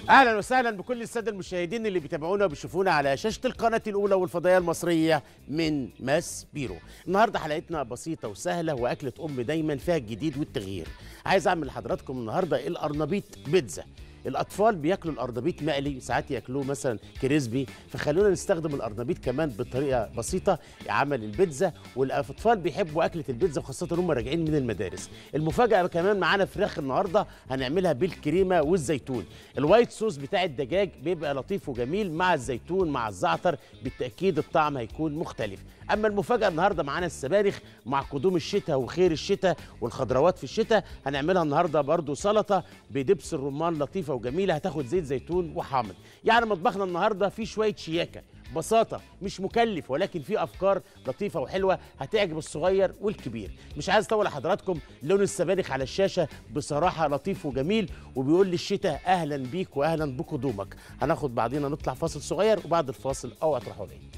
اهلا وسهلا بكل الساده المشاهدين اللي بيتابعونا وبيشوفونا على شاشه القناه الاولى والفضائيه المصريه من ماس بيرو النهارده حلقتنا بسيطه وسهله واكله ام دايما فيها الجديد والتغيير عايز اعمل لحضراتكم النهارده القرنبيط بيتزا الاطفال بياكلوا القرنبيط مقلي ساعات ياكلوه مثلا كريسبي فخلونا نستخدم القرنبيط كمان بطريقه بسيطه عمل البيتزا والاطفال بيحبوا اكله البيتزا وخاصه هم راجعين من المدارس المفاجاه كمان معانا فراخ النهارده هنعملها بالكريمه والزيتون الوايت صوص بتاع الدجاج بيبقى لطيف وجميل مع الزيتون مع الزعتر بالتاكيد الطعم هيكون مختلف اما المفاجاه النهارده معانا السبانخ مع قدوم الشتاء وخير الشتاء والخضروات في الشتاء هنعملها النهارده برضو سلطه بدبس الرمان لطيفه وجميله هتاخد زيت زيتون وحامض يعني مطبخنا النهارده فيه شويه شياكه بساطة مش مكلف ولكن فيه أفكار لطيفة وحلوة هتعجب الصغير والكبير مش عايز أطول حضراتكم لون السبانخ على الشاشة بصراحة لطيف وجميل وبيقول للشتاء أهلا بيك وأهلا بقدومك هناخد بعدين نطلع فاصل صغير وبعد الفاصل أو هتروحوا بعيد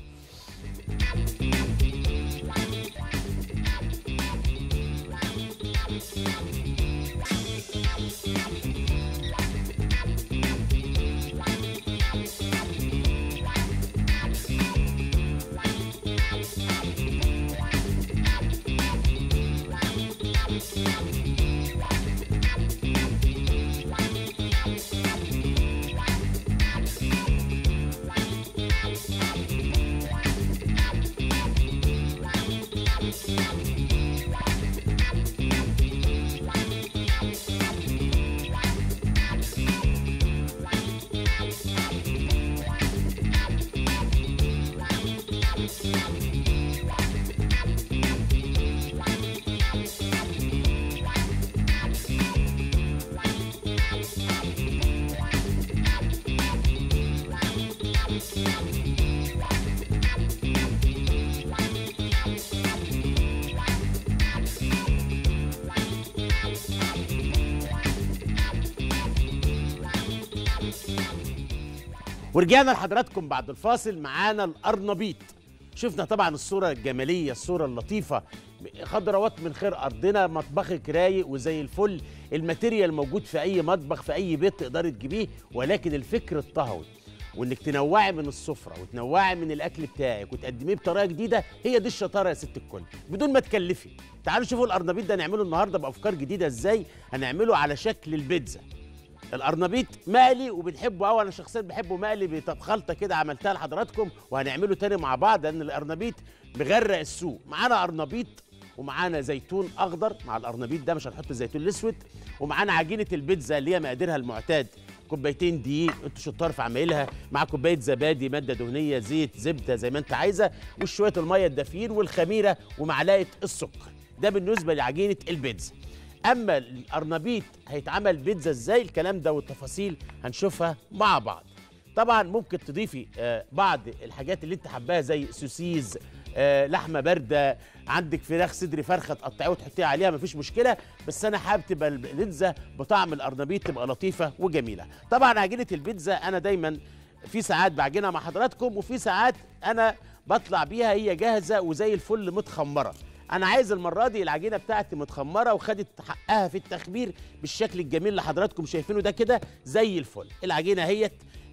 ورجعنا لحضراتكم بعد الفاصل معانا القرنبيط شفنا طبعا الصوره الجماليه الصوره اللطيفه خضروات من خير ارضنا مطبخك رايق وزي الفل الماتيريال موجود في اي مطبخ في اي بيت تقدري تجيبيه ولكن الفكر الطهوي وانك تنوعي من السفره وتنوعي من الاكل بتاعك وتقدميه بطريقه جديده هي دي الشطاره يا ست الكل بدون ما تكلفي تعالوا شوفوا القرنبيط ده نعمله النهارده بافكار جديده ازاي هنعمله على شكل البيتزا القرنبيط مقلي وبنحبه قوي انا شخصيا بحبه مقلي بخلطه كده عملتها لحضراتكم وهنعمله تاني مع بعض لان القرنبيط مغرق السوق معانا قرنبيط ومعانا زيتون اخضر مع القرنبيط ده مش هنحط الزيتون الاسود ومعانا عجينه البيتزا اللي هي مقاديرها المعتاد كوبايتين دقيق انتوا شطار في عمايلها مع كوبايه زبادي ماده دهنيه زيت زبده زي ما انت عايزه وشويه الميه الدافيين والخميره ومعلقه السكر ده بالنسبه لعجينه البيتزا اما القرنبيط هيتعمل بيتزا ازاي الكلام ده والتفاصيل هنشوفها مع بعض طبعا ممكن تضيفي آه بعض الحاجات اللي انت حباها زي سوسيز آه لحمه بارده عندك فراخ صدر فرخه تقطعيها وتحطيها عليها مفيش مشكله بس انا حابب تبقى البيتزا بطعم القرنبيط تبقى لطيفه وجميله طبعا عجينه البيتزا انا دايما في ساعات بعجنها مع حضراتكم وفي ساعات انا بطلع بيها هي جاهزه وزي الفل متخمره انا عايز المره دي العجينه بتاعتي متخمره وخدت حقها في التخمير بالشكل الجميل اللي حضراتكم شايفينه ده كده زي الفل العجينه هيت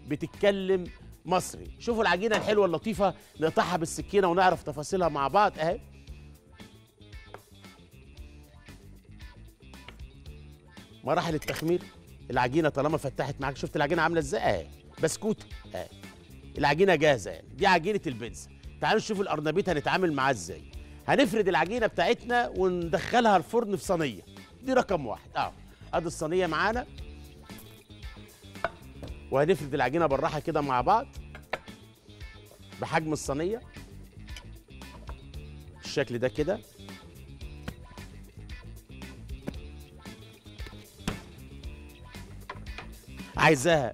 بتتكلم مصري شوفوا العجينه الحلوه اللطيفه نقطعها بالسكينه ونعرف تفاصيلها مع بعض اهي مراحل التخمير العجينه طالما فتحت معاك شفت العجينه عامله ازاي اهي بسكوت اهي العجينه جاهزه يعني دي عجينه البيتزا تعالوا نشوف القرنبيط هنتعامل معاه ازاي هنفرد العجينه بتاعتنا وندخلها الفرن في صينيه دي رقم واحد اه ادي الصينيه معانا وهنفرد العجينه بالراحه كده مع بعض بحجم الصينيه بالشكل ده كده عايزاها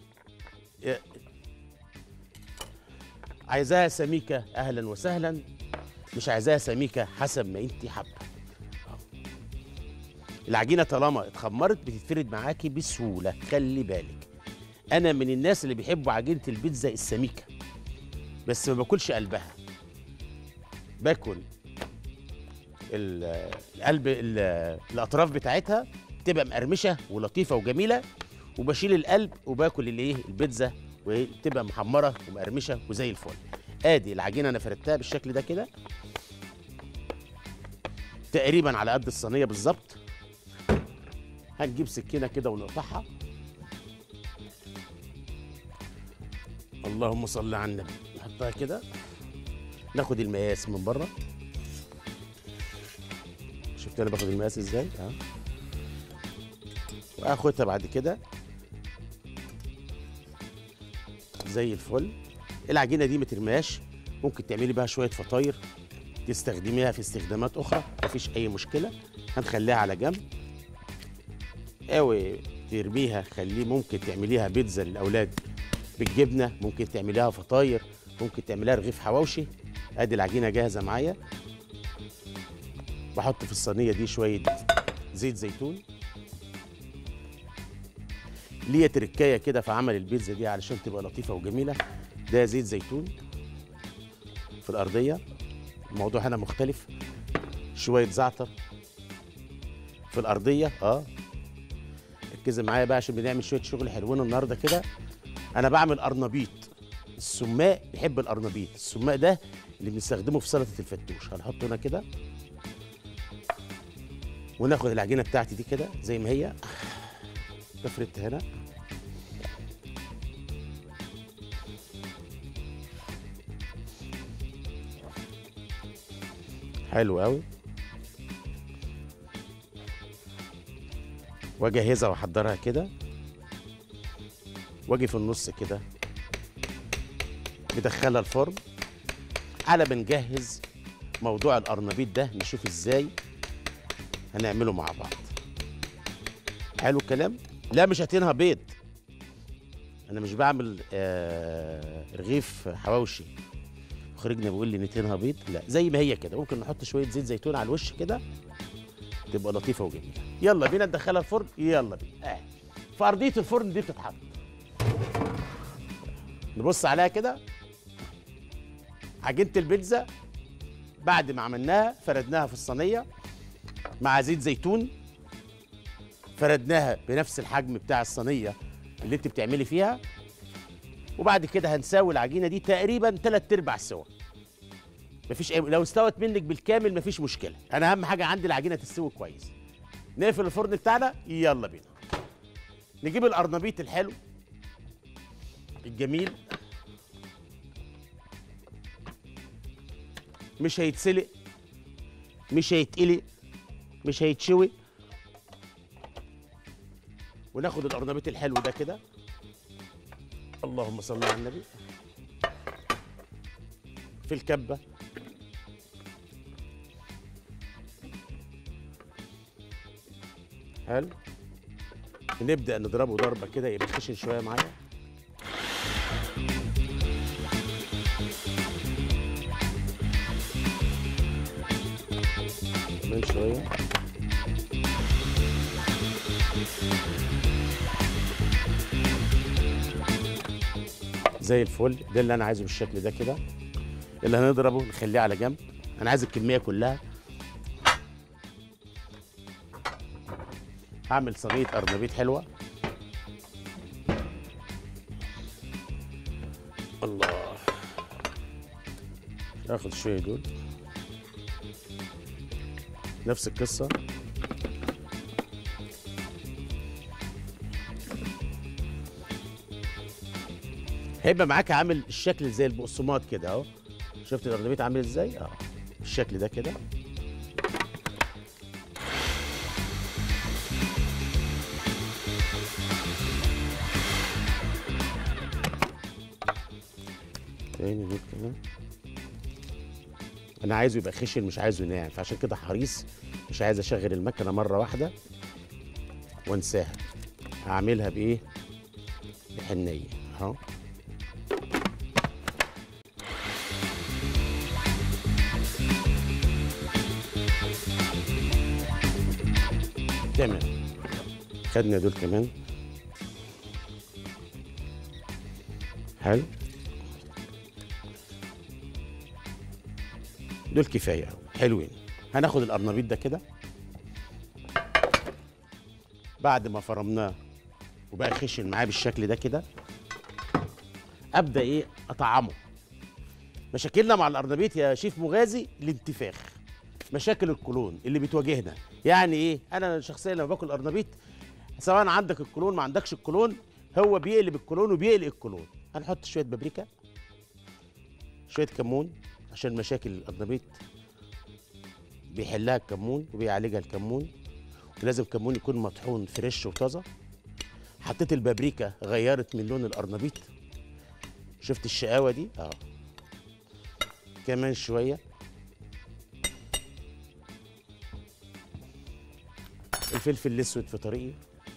عايزاها سميكه اهلا وسهلا مش عايزاها سميكه حسب ما انت حابه العجينه طالما اتخمرت بتتفرد معاكي بسهوله خلي بالك انا من الناس اللي بيحبوا عجينه البيتزا السميكه بس ما باكلش قلبها باكل ال- القلب ال- الاطراف بتاعتها تبقى مقرمشه ولطيفه وجميله وبشيل القلب وباكل الايه البيتزا وتبقى محمره ومقرمشه وزي الفل ادي العجينه انا فردتها بالشكل ده كده تقريبا على قد الصينيه بالظبط هنجيب سكينه كده ونقطعها اللهم صل على النبي نحطها كده ناخد المقاس من بره شفت انا باخد المقاس ازاي اه واخدها بعد كده زي الفل العجينه دي ما ترميهاش ممكن تعملي بها شويه فطاير تستخدميها في استخدامات اخرى مفيش اي مشكله هنخليها على جنب او ترميها خليه ممكن تعمليها بيتزا للاولاد بالجبنه ممكن تعمليها فطاير ممكن تعمليها رغيف حواوشي ادي العجينه جاهزه معايا بحط في الصينيه دي شويه زيت زيتون ليا تركايه كده في عمل البيتزا دي علشان تبقى لطيفه وجميله ده زيت زيتون في الارضيه الموضوع هنا مختلف شويه زعتر في الارضيه اه ركزي معايا بقى عشان بنعمل شويه شغل حلوين النهارده كده انا بعمل قرنبيط السماق بيحب القرنبيط السماق ده اللي بنستخدمه في سلطه الفتوش هنحطه هنا كده وناخد العجينه بتاعتي دي كده زي ما هي بفردها هنا حلو قوي واجهزها واحضرها كده واجي في النص كده مدخلها الفرن على بنجهز موضوع القرنبيط ده نشوف ازاي هنعمله مع بعض حلو الكلام لا مش هاتينها بيض انا مش بعمل آه رغيف حواوشي مخرجنا بيقول لي نتينها بيض لا زي ما هي كده ممكن نحط شويه زيت زيتون على الوش كده تبقى لطيفه وجميله يلا بينا ندخلها الفرن يلا بينا اه في ارضيه الفرن دي بتتحط نبص عليها كده عجينه البيتزا بعد ما عملناها فردناها في الصينيه مع زيت زيتون فردناها بنفس الحجم بتاع الصينيه اللي انت بتعملي فيها وبعد كده هنساوي العجينه دي تقريبا ثلاث ارباع سوا مفيش أي... لو استوت منك بالكامل مفيش مشكله انا اهم حاجه عندي العجينه تستوي كويس نقفل الفرن بتاعنا يلا بينا نجيب القرنبيط الحلو الجميل مش هيتسلق مش هيتقلق مش هيتشوي وناخد القرنبيط الحلو ده كده اللهم صل على النبي في الكبه حلو نبدا نضربه ضربه كده يبقى خشن شويه معايا كمان شويه زي الفل ده اللي انا عايزه بالشكل ده كده اللي هنضربه نخليه على جنب انا عايز الكميه كلها هعمل صينيه قرنبيط حلوه الله اخد شويه دول نفس القصه هيبقى معاك عامل الشكل زي البقسماط كده اهو شفت القرنبيط عامل ازاي اه بالشكل ده كده تاني دول كده انا عايزه يبقى خشن مش عايزه ناعم فعشان كده حريص مش عايز اشغل المكنه مره واحده وانساها هعملها بايه بحنيه اهو تمام خدنا دول كمان حلو دول كفايه أوي. حلوين هناخد القرنبيط ده كده بعد ما فرمناه وبقى خشن معاه بالشكل ده كده ابدا ايه اطعمه مشاكلنا مع الارنبيط يا شيف مغازي الانتفاخ مشاكل القولون اللي بتواجهنا يعني ايه انا شخصيا لما باكل ارنبيط سواء عندك القولون ما عندكش القولون هو بيقلب القولون وبيقلق القولون هنحط شويه بابريكا شويه كمون عشان مشاكل الارنبيط بيحلها الكمون وبيعالجها الكمون لازم كمون يكون مطحون فريش وطازه حطيت البابريكا غيرت من لون القرنبيط شفت الشقاوه دي اه كمان شويه الفلفل الاسود في طريقي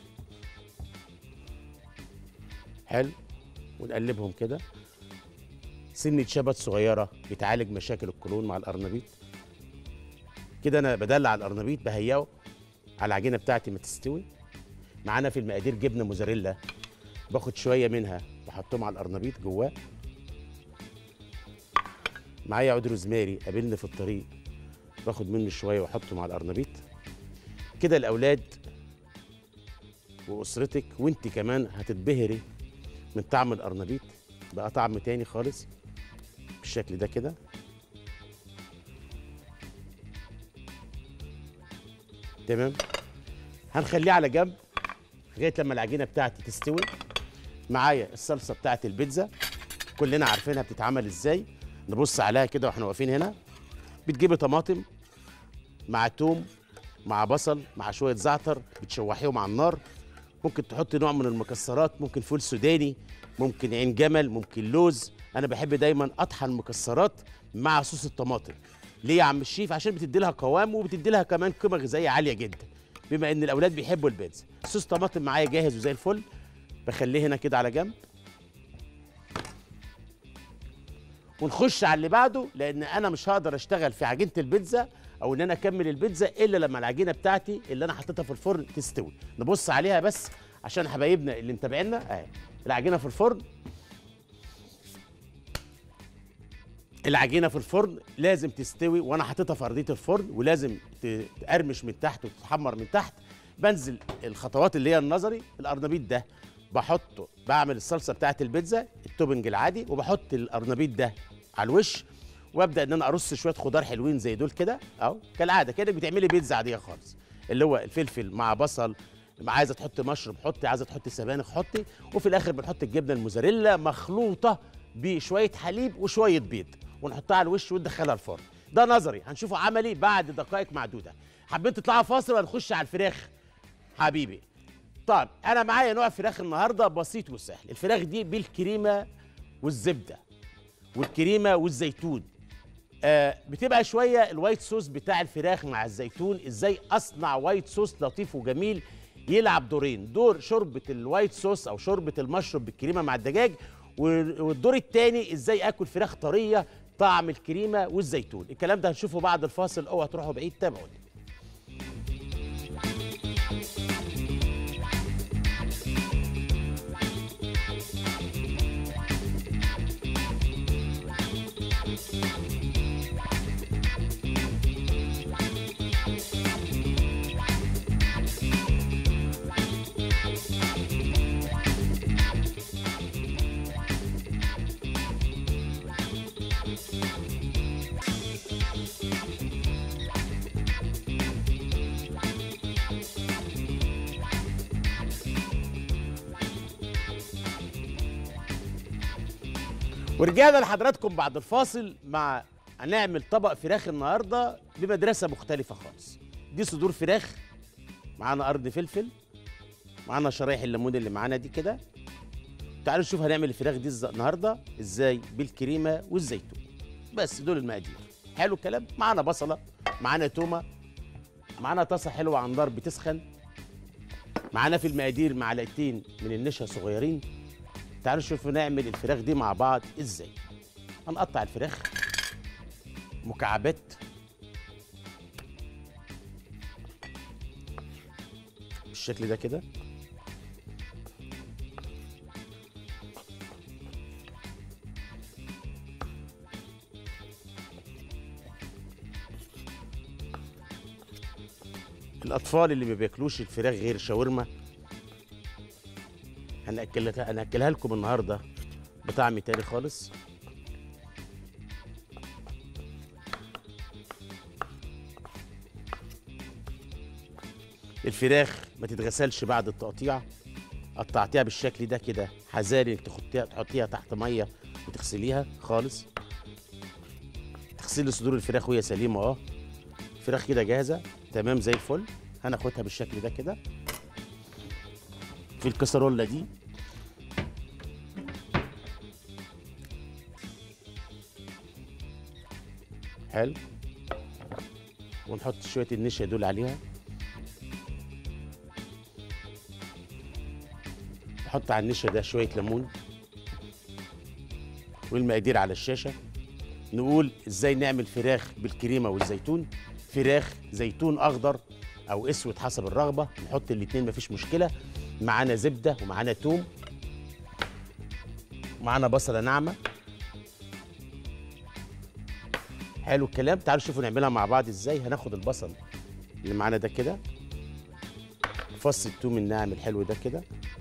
حلو ونقلبهم كده سنة شبت صغيرة بتعالج مشاكل القولون مع القرنبيط كده انا بدلع القرنبيط بهيئه على العجينه بتاعتي ما تستوي معانا في المقادير جبنه موزاريلا باخد شويه منها بحطهم على القرنبيط جواه معايا عود روزماري قابلني في الطريق باخد منه شويه واحطه مع القرنبيط كده الاولاد واسرتك وانت كمان هتتبهري من طعم القرنبيط بقى طعم تاني خالص بالشكل ده كده تمام هنخليه على جنب لغايه لما العجينه بتاعتي تستوي معايا الصلصه بتاعت البيتزا كلنا عارفينها بتتعمل ازاي نبص عليها كده واحنا واقفين هنا بتجيبي طماطم مع توم مع بصل مع شويه زعتر بتشوحيهم على النار ممكن تحطي نوع من المكسرات ممكن فول سوداني ممكن عين جمل ممكن لوز انا بحب دايما اطحن مكسرات مع صوص الطماطم ليه يا عم الشيف عشان بتدي لها قوام وبتدي لها كمان قيمه غذائيه عاليه جدا بما ان الاولاد بيحبوا البيتزا صوص طماطم معايا جاهز وزي الفل بخليه هنا كده على جنب ونخش على اللي بعده لان انا مش هقدر اشتغل في عجينه البيتزا او ان انا اكمل البيتزا الا لما العجينه بتاعتي اللي انا حطيتها في الفرن تستوي نبص عليها بس عشان حبايبنا اللي متابعينا اهي العجينه في الفرن العجينه في الفرن لازم تستوي وانا حاططها في ارضيه الفرن ولازم تقرمش من تحت وتتحمر من تحت بنزل الخطوات اللي هي النظري الارنبيط ده بحطه بعمل الصلصه بتاعت البيتزا التوبنج العادي وبحط الارنبيط ده على الوش وابدا ان انا ارص شويه خضار حلوين زي دول كده اهو كالعاده كده بتعملي بيتزا عاديه خالص اللي هو الفلفل مع بصل عايزه تحطي مشروم حطي عايزه تحطي سبانخ حطي وفي الاخر بنحط الجبنه الموزاريلا مخلوطه بشويه حليب وشويه بيض ونحطها على الوش وندخلها الفرن ده نظري هنشوفه عملي بعد دقائق معدوده حابين تطلعوا فاصل ولا نخش على الفراخ حبيبي طيب انا معايا نوع فراخ النهارده بسيط وسهل الفراخ دي بالكريمه والزبده والكريمه والزيتون آه بتبقى شويه الوايت صوص بتاع الفراخ مع الزيتون ازاي اصنع وايت صوص لطيف وجميل يلعب دورين دور شوربه الوايت صوص او شوربه المشروب بالكريمه مع الدجاج والدور الثاني ازاي اكل فراخ طريه طعم الكريمه والزيتون الكلام ده هنشوفه بعد الفاصل اوعى تروحوا بعيد تابعوني ورجعنا لحضراتكم بعد الفاصل مع هنعمل طبق فراخ النهارده بمدرسه مختلفه خالص دي صدور فراخ معانا قرن فلفل معانا شرايح الليمون اللي معانا دي كده تعالوا نشوف هنعمل الفراخ دي النهارده ازاي بالكريمه والزيتون بس دول المقادير حلو الكلام معانا بصله معانا تومه معانا طاسه حلوه على النار بتسخن معانا في المقادير معلقتين من النشا صغيرين تعالوا نشوف نعمل الفراخ دي مع بعض ازاي هنقطع الفراخ مكعبات بالشكل ده كده الاطفال اللي ما بياكلوش الفراخ غير شاورما هنأكلها هنأكلها لكم النهارده بطعم تاني خالص الفراخ ما تتغسلش بعد التقطيع قطعتيها بالشكل ده كده حذاري انك تحطيها تحطيها تحت ميه وتغسليها خالص تغسلي صدور الفراخ وهي سليمه اه الفراخ كده جاهزه تمام زي الفل هناخدها بالشكل ده كده في الكسرولة دي حلو ونحط شوية النشا دول عليها نحط على النشا ده شوية ليمون والمقادير على الشاشة نقول ازاي نعمل فراخ بالكريمة والزيتون فراخ زيتون أخضر أو أسود حسب الرغبة نحط الاتنين مفيش مشكلة معانا زبدة ومعانا توم ومعانا بصلة ناعمة حلو الكلام تعالوا شوفوا نعملها مع بعض ازاي هناخد البصل اللي معانا ده كده فص التوم الناعم الحلو ده كده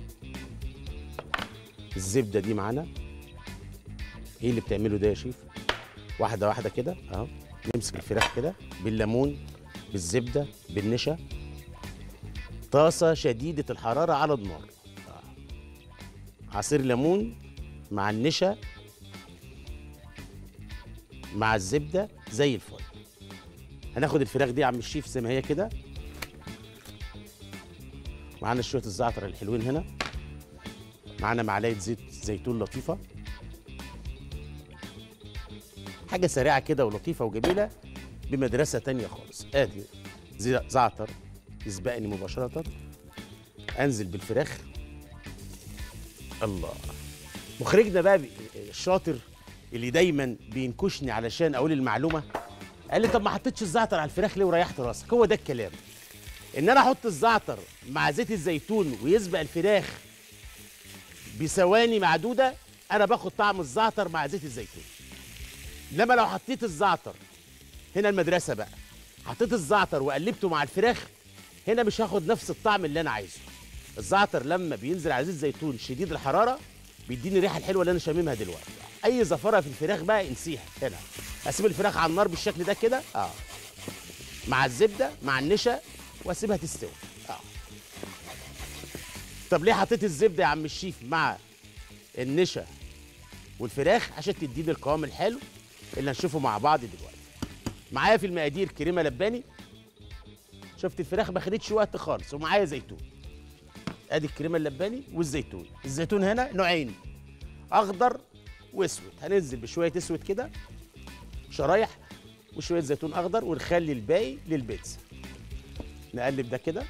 الزبدة دي معانا ايه اللي بتعمله ده يا شيف واحدة واحدة كده اهو نمسك الفراخ كده بالليمون بالزبدة بالنشا طاسة شديدة الحرارة على النار آه. عصير ليمون مع النشا مع الزبدة زي الفل هناخد الفراخ دي يا عم الشيف زي ما هي كده معانا شوية الزعتر الحلوين هنا معانا معلقة زيت زيتون لطيفة حاجة سريعة كده ولطيفة وجميلة بمدرسة تانية خالص ادي زي- زعتر يسبقني مباشرة انزل بالفراخ الله مخرجنا بقى بي- الشاطر اللي دايما بينكشني علشان اقول المعلومه قال لي طب ما حطيتش الزعتر على الفراخ ليه وريحت راسك هو ده الكلام ان انا احط الزعتر مع زيت الزيتون ويسبق الفراخ بثواني معدوده انا باخد طعم الزعتر مع زيت الزيتون انما لو حطيت الزعتر هنا المدرسه بقى حطيت الزعتر وقلبته مع الفراخ هنا مش هاخد نفس الطعم اللي انا عايزه الزعتر لما بينزل على زيت زيتون شديد الحراره بيديني الريحه الحلوه اللي انا شاممها دلوقتي اي زفره في الفراخ بقى انسيها هنا اسيب الفراخ على النار بالشكل ده كده اه مع الزبده مع النشا واسيبها تستوي اه طب ليه حطيت الزبده يا عم الشيف مع النشا والفراخ عشان تديني القوام الحلو اللي هنشوفه مع بعض دلوقتي معايا في المقادير كريمه لباني شفت الفراخ ما خدتش وقت خالص ومعايا زيتون ادي الكريمه اللباني والزيتون الزيتون هنا نوعين اخضر واسود هننزل بشويه اسود كده شرايح وشويه زيتون اخضر ونخلي الباقي للبيتزا نقلب ده كده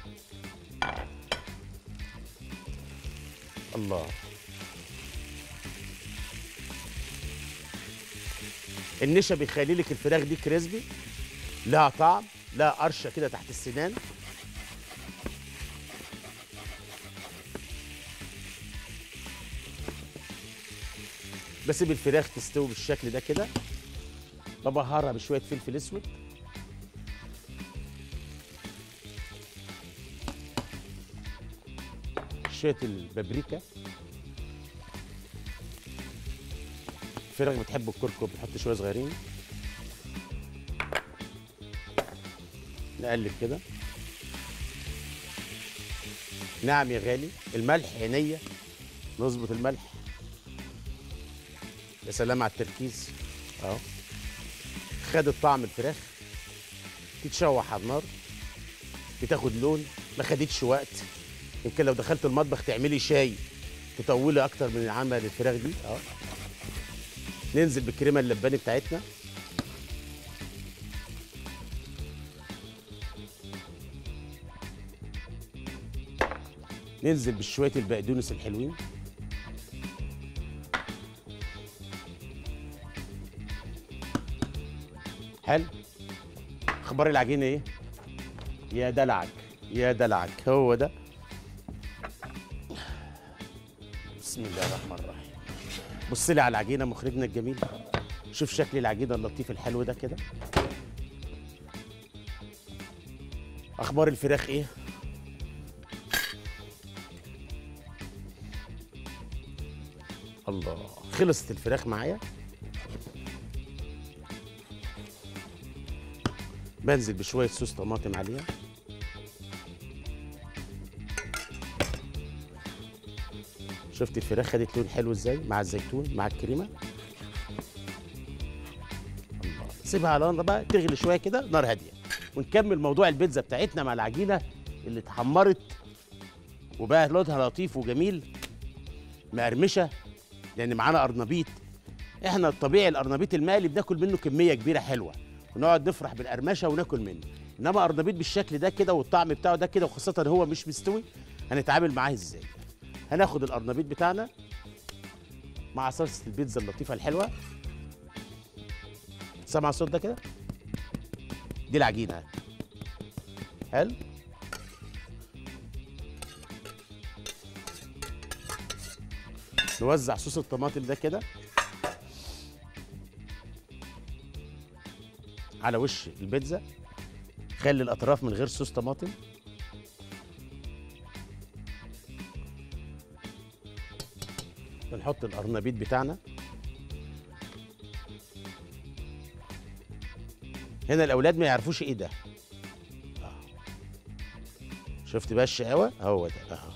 الله النشا بيخلي لك الفراخ دي كريسبي لها طعم لها قرشه كده تحت السنان بسيب الفراخ تستوي بالشكل ده كده ببهرها بشويه فلفل اسود شويه البابريكا الفراخ بتحب الكركم بنحط شويه صغيرين نقلب كده نعم يا غالي الملح عينيا نظبط الملح يا سلام على التركيز اهو خدت طعم الفراخ تتشوح على النار بتاخد لون ما خدتش وقت يمكن لو دخلت المطبخ تعملي شاي تطولي اكتر من عمل الفراخ دي اه ننزل بالكريمه اللباني بتاعتنا ننزل بشويه البقدونس الحلوين حلو اخبار العجينه ايه يا دلعك يا دلعك هو ده بسم الله الرحمن الرحيم بص لي على العجينه مخرجنا الجميل شوف شكل العجينه اللطيف الحلو ده كده اخبار الفراخ ايه الله خلصت الفراخ معايا بنزل بشويه صوص طماطم عليها شفت الفراخ خدت لون حلو ازاي مع الزيتون مع الكريمه الله سيبها على نار بقى تغلي شويه كده نار هاديه ونكمل موضوع البيتزا بتاعتنا مع العجينه اللي اتحمرت وبقى لونها لطيف وجميل مقرمشه لان معانا قرنبيط احنا الطبيعي القرنبيط المقلي بناكل منه كميه كبيره حلوه ونقعد نفرح بالقرمشه وناكل منه انما قرنبيط بالشكل ده كده والطعم بتاعه ده كده وخاصه هو مش مستوي هنتعامل معاه ازاي هناخد القرنبيط بتاعنا مع صلصه البيتزا اللطيفه الحلوه سامع الصوت ده كده دي العجينه حلو نوزع صوص الطماطم ده كده على وش البيتزا خلي الاطراف من غير صوص طماطم بنحط القرنبيط بتاعنا هنا الاولاد ما يعرفوش ايه ده آه. شفت بقى الشقاوه هو ده اهو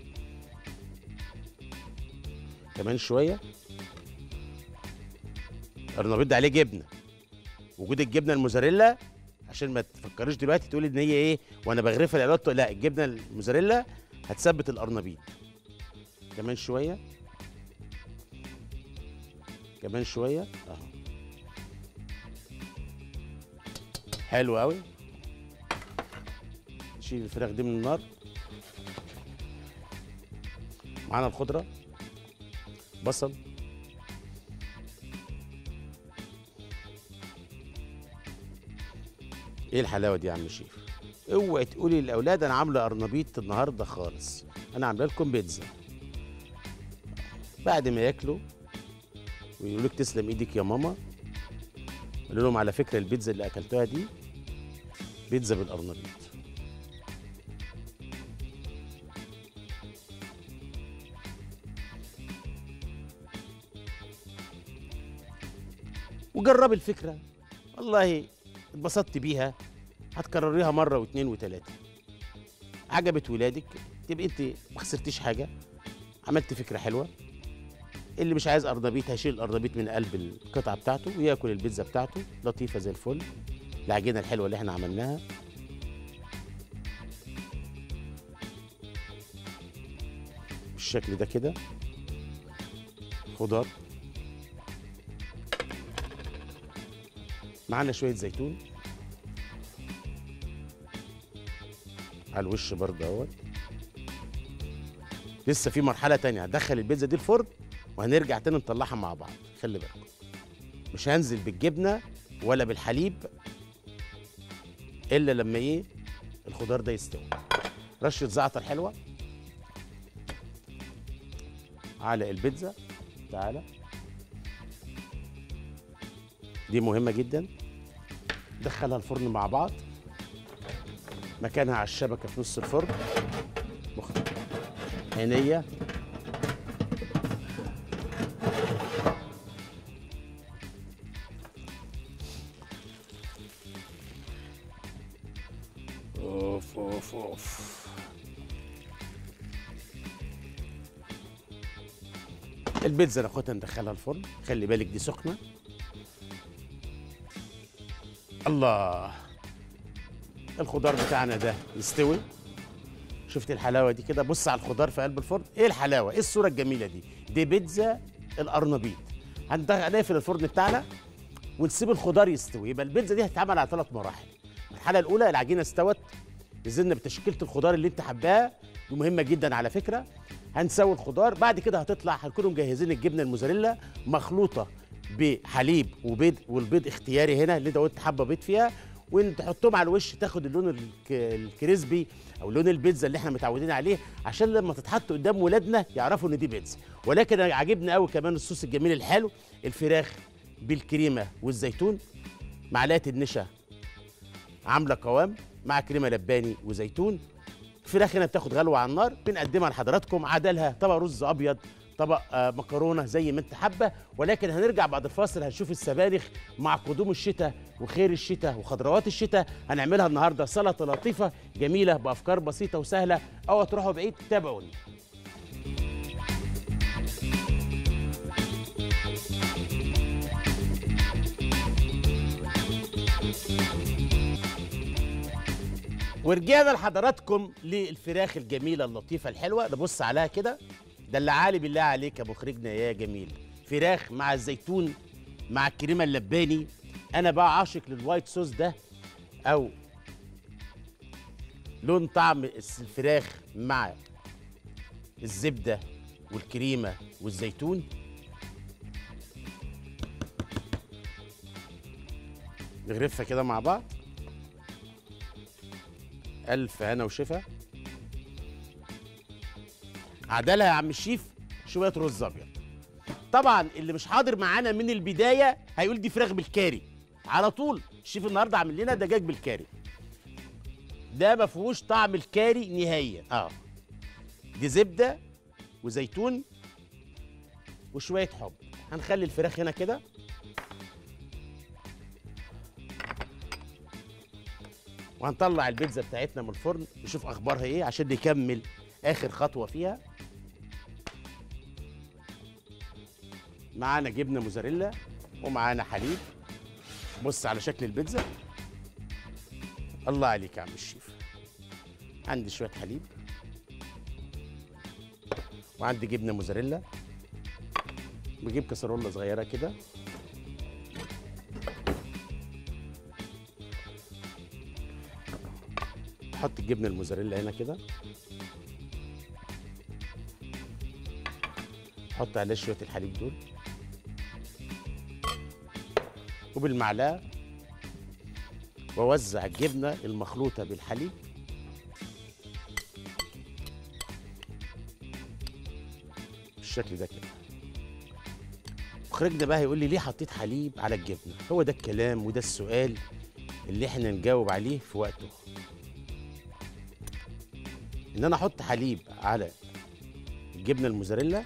كمان شويه القرنبيط ده عليه جبنه وجود الجبنه الموزاريلا عشان ما تفكريش دلوقتي تقولي ان هي ايه وانا بغرفها الاولاد لا الجبنه الموزاريلا هتثبت القرنبيط كمان شويه كمان شويه اهو حلو قوي نشيل الفراخ دي من النار معانا الخضره بصل ايه الحلاوه دي يا عم شيف اوعي تقولي للاولاد انا عامله قرنبيط النهارده خالص انا عامله لكم بيتزا بعد ما ياكلوا ويقولوا لك تسلم ايدك يا ماما قول لهم على فكره البيتزا اللي اكلتوها دي بيتزا بالقرنبيط وجربي الفكره والله اتبسطت بيها هتكرريها مره واثنين وثلاثه عجبت ولادك تبقى انت ما خسرتيش حاجه عملت فكره حلوه اللي مش عايز قرنبيط هيشيل القرنبيط من قلب القطعه بتاعته وياكل البيتزا بتاعته لطيفه زي الفل العجينه الحلوه اللي احنا عملناها بالشكل ده كده خضار معانا شويه زيتون على الوش برضه اهوت لسه في مرحله تانية هدخل البيتزا دي الفرن وهنرجع تاني نطلعها مع بعض خلي بالكم مش هنزل بالجبنه ولا بالحليب الا لما ايه الخضار ده يستوي رشه زعتر حلوه على البيتزا تعالى دي مهمه جدا دخلها الفرن مع بعض مكانها على الشبكه في نص الفرن مخ... عينيه اوف اوف اوف البيتزا ناخدها ندخلها الفرن خلي بالك دي سخنه الله الخضار بتاعنا ده يستوي شفت الحلاوه دي كده بص على الخضار في قلب الفرن ايه الحلاوه ايه الصوره الجميله دي دي بيتزا القرنبيط هنقفل الفرن بتاعنا ونسيب الخضار يستوي يبقى البيتزا دي هتتعمل على ثلاث مراحل المرحله الاولى العجينه استوت نزلنا بتشكيله الخضار اللي انت حباها دي مهمه جدا على فكره هنسوي الخضار بعد كده هتطلع هنكونوا مجهزين الجبنه الموزاريلا مخلوطه بحليب وبيض والبيض اختياري هنا اللي انت قلت حابه بيض فيها وانت تحطهم على الوش تاخد اللون الك- الكريسبي او لون البيتزا اللي احنا متعودين عليه عشان لما تتحط قدام ولادنا يعرفوا ان دي بيتزا ولكن أنا عاجبني قوي كمان الصوص الجميل الحلو الفراخ بالكريمه والزيتون معلقه النشا عامله قوام مع كريمه لباني وزيتون الفراخ هنا بتاخد غلوه على النار بنقدمها لحضراتكم عدلها طبق رز ابيض طبق آه، مكرونه زي ما انت حابه ولكن هنرجع بعد الفاصل هنشوف السبانخ مع قدوم الشتاء وخير الشتاء وخضروات الشتاء هنعملها النهارده سلطه لطيفه جميله بافكار بسيطه وسهله اوعى تروحوا بعيد تابعوني ورجعنا لحضراتكم للفراخ الجميله اللطيفه الحلوه نبص عليها كده دلعالي بالله عليك يا مخرجنا يا جميل فراخ مع الزيتون مع الكريمه اللباني انا بقى عاشق للوايت صوص ده او لون طعم الفراخ مع الزبده والكريمه والزيتون نغرفها كده مع بعض ألف هنا وشفا عدلها يا عم الشيف شوية رز أبيض طبعا اللي مش حاضر معانا من البداية هيقول دي فراخ بالكاري على طول الشيف النهارده عامل لنا دجاج بالكاري ده ما فيهوش طعم الكاري نهائيا اه دي زبدة وزيتون وشوية حب هنخلي الفراخ هنا كده وهنطلع البيتزا بتاعتنا من الفرن نشوف اخبارها ايه عشان نكمل اخر خطوه فيها معانا جبنه موزاريلا ومعانا حليب بص على شكل البيتزا الله عليك يا عم الشيف عندي شويه حليب وعندي جبنه موزاريلا بجيب كسرولة صغيره كده نحط الجبنه الموزاريلا هنا كده نحط عليه شويه الحليب دول وبالمعلقه واوزع الجبنه المخلوطه بالحليب بالشكل ده كده مخرجنا بقى هيقول لي ليه حطيت حليب على الجبنه هو ده الكلام وده السؤال اللي احنا نجاوب عليه في وقته ان انا احط حليب على الجبنه الموزاريلا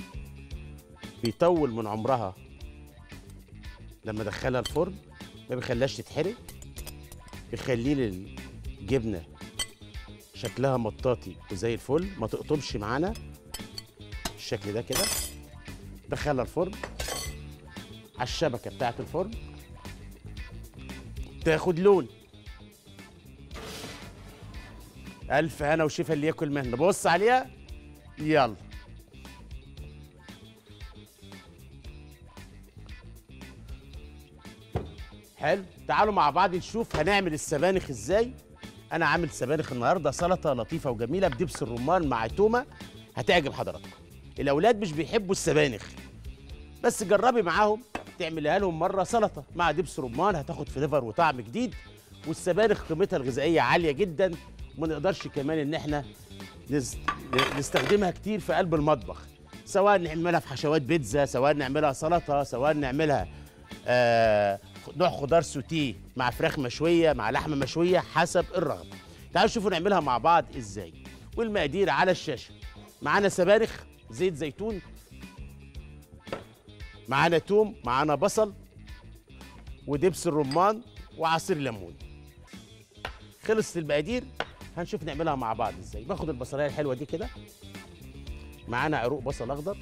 بيطول من عمرها لما ادخلها الفرن ما بيخليهاش تتحرق بيخلي لي الجبنه شكلها مطاطي وزي الفل ما تقطمش معانا بالشكل ده كده دخلها الفرن على الشبكه بتاعه الفرن تاخد لون ألف هنا وشفا اللي ياكل منها بص عليها يلا حلو تعالوا مع بعض نشوف هنعمل السبانخ ازاي انا عامل سبانخ النهارده سلطه لطيفه وجميله بدبس الرمان مع تومه هتعجب حضراتكم الاولاد مش بيحبوا السبانخ بس جربي معاهم تعملها لهم مره سلطه مع دبس رمان هتاخد فليفر وطعم جديد والسبانخ قيمتها الغذائيه عاليه جدا وما نقدرش كمان ان احنا نز- نستخدمها كتير في قلب المطبخ سواء نعملها في حشوات بيتزا سواء نعملها سلطه سواء نعملها آه نوع خضار سوتيه مع فراخ مشويه مع لحمه مشويه حسب الرغبه تعالوا شوفوا نعملها مع بعض ازاي والمقادير على الشاشه معانا سبانخ زيت زيتون معانا توم معانا بصل ودبس الرمان وعصير ليمون خلصت المقادير هنشوف نعملها مع بعض ازاي باخد البصلايه الحلوه دي كده معانا عروق بصل اخضر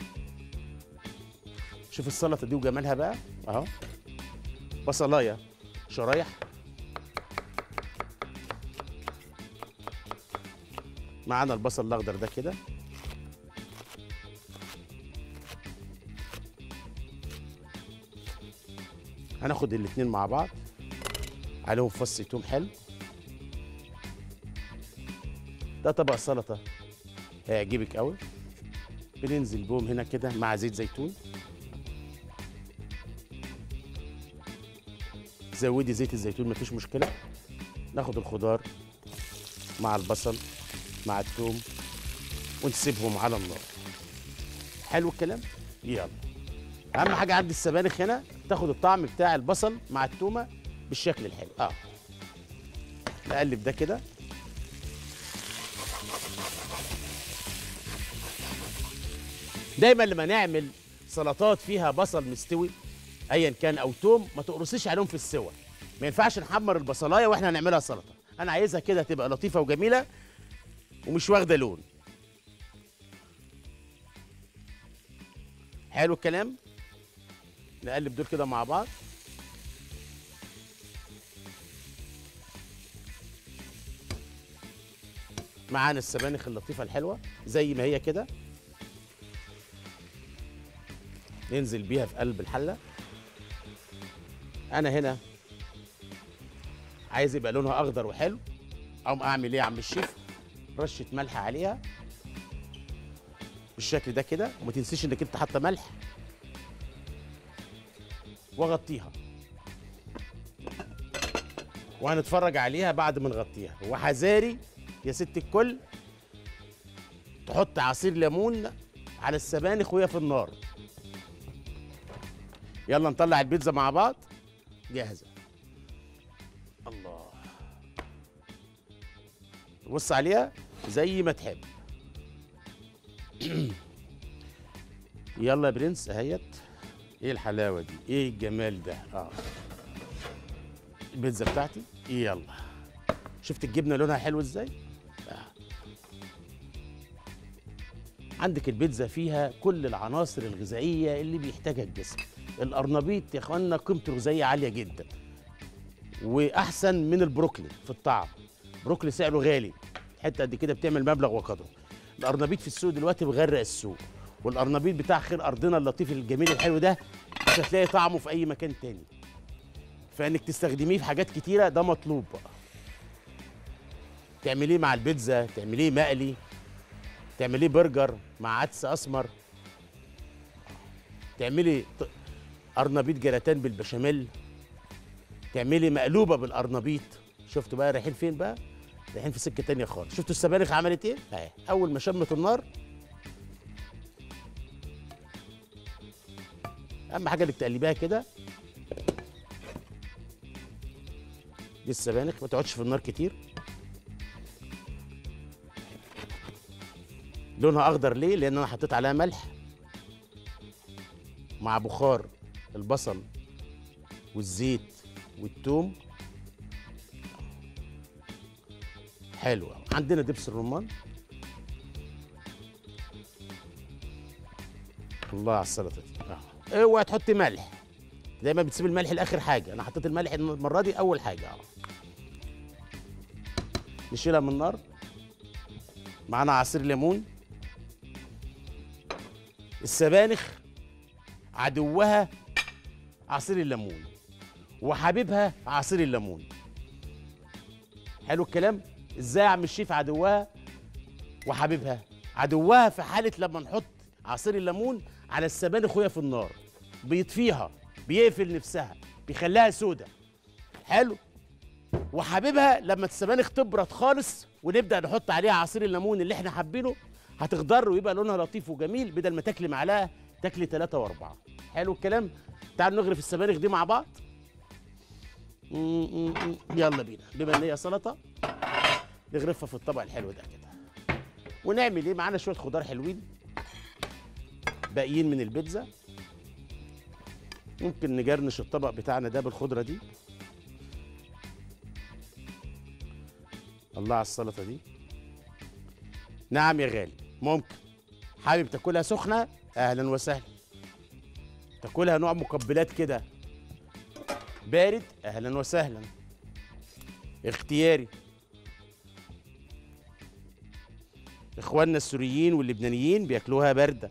شوف السلطه دي وجمالها بقى اهو بصلايه شرايح معانا البصل الاخضر ده كده هناخد الاتنين مع بعض عليهم فص توم حلو ده طبق سلطه هيعجبك قوي بننزل بهم هنا كده مع زيت زيتون زودي زيت الزيتون مفيش مشكله ناخد الخضار مع البصل مع الثوم ونسيبهم على النار حلو الكلام يلا اهم حاجه عند السبانخ هنا تاخد الطعم بتاع البصل مع التومه بالشكل الحلو اه نقلب ده كده دايما لما نعمل سلطات فيها بصل مستوي ايا كان او توم ما تقرصيش عليهم في السوى ما ينفعش نحمر البصلايه واحنا هنعملها سلطه انا عايزها كده تبقى لطيفه وجميله ومش واخده لون حلو الكلام نقلب دول كده مع بعض معانا السبانخ اللطيفه الحلوه زي ما هي كده ننزل بيها في قلب الحله انا هنا عايز يبقى لونها اخضر وحلو اقوم اعمل ايه يا عم الشيف رشه ملح عليها بالشكل ده كده وما تنسيش انك انت حاطه ملح واغطيها وهنتفرج عليها بعد ما نغطيها وحذاري يا ست الكل تحط عصير ليمون على السبانخ وهي في النار يلا نطلع البيتزا مع بعض جاهزه الله بص عليها زي ما تحب يلا يا برنس اهيت ايه الحلاوه دي ايه الجمال ده اه البيتزا بتاعتي يلا شفت الجبنه لونها حلو ازاي آه. عندك البيتزا فيها كل العناصر الغذائيه اللي بيحتاجها الجسم القرنبيط يا اخوانا قيمته الغذائيه عاليه جدا واحسن من البروكلي في الطعم بروكلي سعره غالي حته قد كده بتعمل مبلغ وقدره القرنبيط في السوق دلوقتي مغرق السوق والقرنبيط بتاع خير ارضنا اللطيف الجميل الحلو ده مش هتلاقي طعمه في اي مكان تاني فانك تستخدميه في حاجات كتيره ده مطلوب بقى تعمليه مع البيتزا تعمليه مقلي تعمليه برجر مع عدس اسمر تعملي ط- قرنبيط جراتان بالبشاميل تعملي مقلوبه بالقرنبيط شفتوا بقى رايحين فين بقى رايحين في سكه تانية خالص شفتوا السبانخ عملت ايه اهي اول ما شمت النار اهم حاجه انك تقلبيها كده دي السبانخ ما تقعدش في النار كتير لونها اخضر ليه لان انا حطيت عليها ملح مع بخار البصل والزيت والثوم حلو أوي. عندنا دبس الرمان الله على السلطه دي اه اوعى تحطي ملح دايما بتسيب الملح لاخر حاجه انا حطيت الملح المره دي اول حاجه اه نشيلها من النار معانا عصير ليمون السبانخ عدوها عصير الليمون وحبيبها عصير الليمون حلو الكلام ازاي يا عم الشيف عدوها وحبيبها عدوها في حاله لما نحط عصير الليمون على السبانخ وهي في النار بيطفيها بيقفل نفسها بيخليها سودة حلو وحبيبها لما السبانخ تبرد خالص ونبدا نحط عليها عصير الليمون اللي احنا حابينه هتخضر ويبقى لونها لطيف وجميل بدل ما تاكلي معلقه تاكلي ثلاثة وأربعة حلو الكلام تعالوا نغرف السبانخ دي مع بعض م- م- م. يلا بينا بما ان هي سلطه نغرفها في الطبق الحلو ده كده ونعمل ايه معانا شويه خضار حلوين باقيين من البيتزا ممكن نجرنش الطبق بتاعنا ده بالخضره دي الله على السلطه دي نعم يا غالي ممكن حابب تاكلها سخنه اهلا وسهلا تاكلها نوع مقبلات كده بارد اهلا وسهلا اختياري اخواننا السوريين واللبنانيين بياكلوها بارده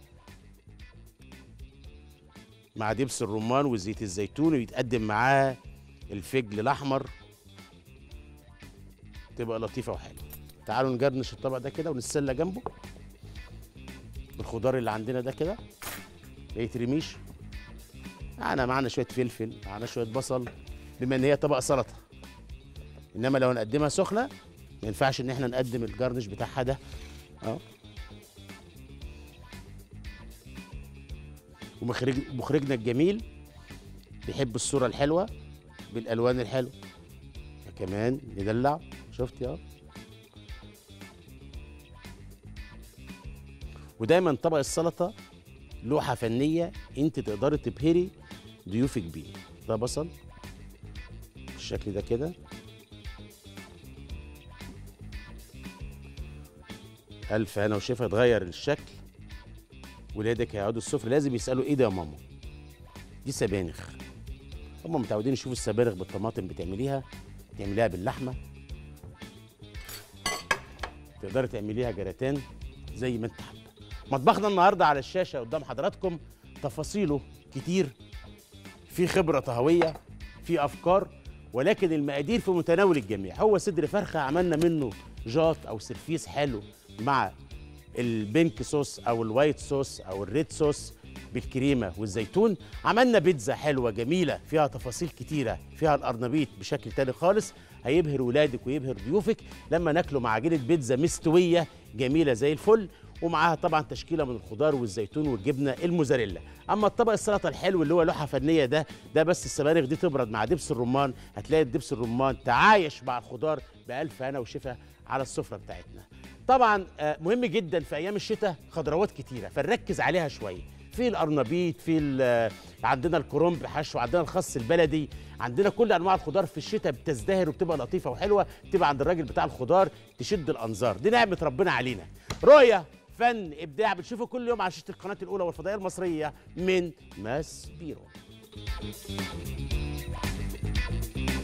مع دبس الرمان وزيت الزيتون ويتقدم معاه الفجل الاحمر تبقى لطيفه وحلوه تعالوا نجرنش الطبق ده كده ونتسلى جنبه بالخضار اللي عندنا ده كده ما يترميش معانا معانا شويه فلفل معانا شويه بصل بما ان هي طبق سلطه انما لو نقدمها سخنه ما ينفعش ان احنا نقدم الجرنش بتاعها ده اه ومخرج مخرجنا الجميل بيحب الصوره الحلوه بالالوان الحلوه كمان ندلع شفت يا ودايما طبق السلطه لوحه فنيه انت تقدري تبهري ضيوفك بيه ده بصل بالشكل ده كده الف هنا وشفا اتغير الشكل ولادك هيقعدوا السفره لازم يسالوا ايه ده يا ماما دي سبانخ هم متعودين يشوفوا السبانخ بالطماطم بتعمليها تعمليها باللحمه تقدري تعمليها جراتان زي ما انت حابه مطبخنا النهارده على الشاشه قدام حضراتكم تفاصيله كتير في خبره طهويه في افكار ولكن المقادير في متناول الجميع هو صدر فرخه عملنا منه جاط او سرفيس حلو مع البينك صوص او الوايت صوص او الريد صوص بالكريمه والزيتون عملنا بيتزا حلوه جميله فيها تفاصيل كتيره فيها القرنبيط بشكل تاني خالص هيبهر ولادك ويبهر ضيوفك لما ناكله مع عجينه بيتزا مستويه جميله زي الفل ومعاها طبعا تشكيله من الخضار والزيتون والجبنه الموزاريلا اما الطبق السلطه الحلو اللي هو لوحه فنيه ده ده بس السبانخ دي تبرد مع دبس الرمان هتلاقي دبس الرمان تعايش مع الخضار بألف هنا وشفا على السفره بتاعتنا طبعا آه، مهم جدا في ايام الشتاء خضروات كتيره فنركز عليها شويه في القرنبيط في ال- عندنا الكرنب حشو عندنا الخس البلدي عندنا كل انواع الخضار في الشتاء بتزدهر وبتبقى لطيفه وحلوه تبقى عند الراجل بتاع الخضار تشد الانظار دي نعمه ربنا علينا رؤيه فن ابداع بتشوفه كل يوم على شاشه القناه الاولى والفضائيه المصريه من ماس بيرو